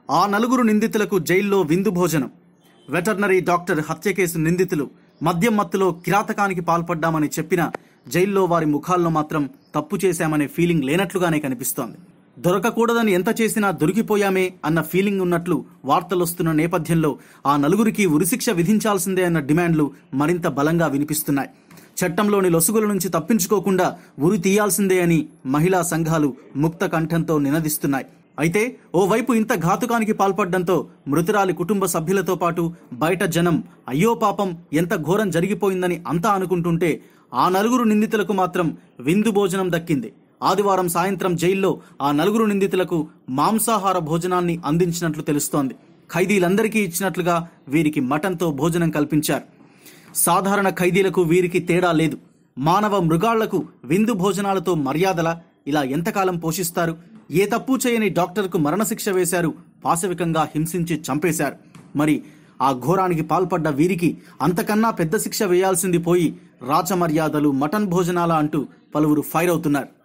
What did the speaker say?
ఆ నలుగురు నిందితులకు జైల్లో విందు భోజనం వెటర్నరీ డాక్టర్ హత్య కేసు నిందితులు మద్యం మత్తులో కిరాతకానికి పాల్పడ్డామని చెప్పిన జైల్లో వారి ముఖాల్లో మాత్రం తప్పు చేశామనే ఫీలింగ్ లేనట్లుగానే కనిపిస్తోంది దొరకకూడదని ఎంత చేసినా దొరికిపోయామే అన్న ఫీలింగ్ ఉన్నట్లు వార్తలొస్తున్న నేపథ్యంలో ఆ నలుగురికి ఉరిశిక్ష విధించాల్సిందే అన్న డిమాండ్లు మరింత బలంగా వినిపిస్తున్నాయి చట్టంలోని లొసుగుల నుంచి తప్పించుకోకుండా ఉరి తీయాల్సిందే అని మహిళా సంఘాలు ముక్త కంఠంతో నినదిస్తున్నాయి అయితే ఓవైపు ఇంత ఘాతుకానికి పాల్పడ్డంతో మృతురాలి కుటుంబ సభ్యులతో పాటు బయట జనం అయ్యో పాపం ఎంత ఘోరం జరిగిపోయిందని అంతా అనుకుంటుంటే ఆ నలుగురు నిందితులకు మాత్రం విందు భోజనం దక్కింది ఆదివారం సాయంత్రం జైల్లో ఆ నలుగురు నిందితులకు మాంసాహార భోజనాన్ని అందించినట్లు తెలుస్తోంది ఖైదీలందరికీ ఇచ్చినట్లుగా వీరికి మటన్తో భోజనం కల్పించారు సాధారణ ఖైదీలకు వీరికి తేడా లేదు మానవ మృగాళ్లకు విందు భోజనాలతో మర్యాదల ఇలా ఎంతకాలం పోషిస్తారు ఏ తప్పు చేయని డాక్టర్కు మరణశిక్ష వేశారు పాశవికంగా హింసించి చంపేశారు మరి ఆ ఘోరానికి పాల్పడ్డ వీరికి అంతకన్నా పెద్ద శిక్ష వేయాల్సింది పోయి రాచమర్యాదలు మటన్ భోజనాల అంటూ పలువురు ఫైర్ అవుతున్నారు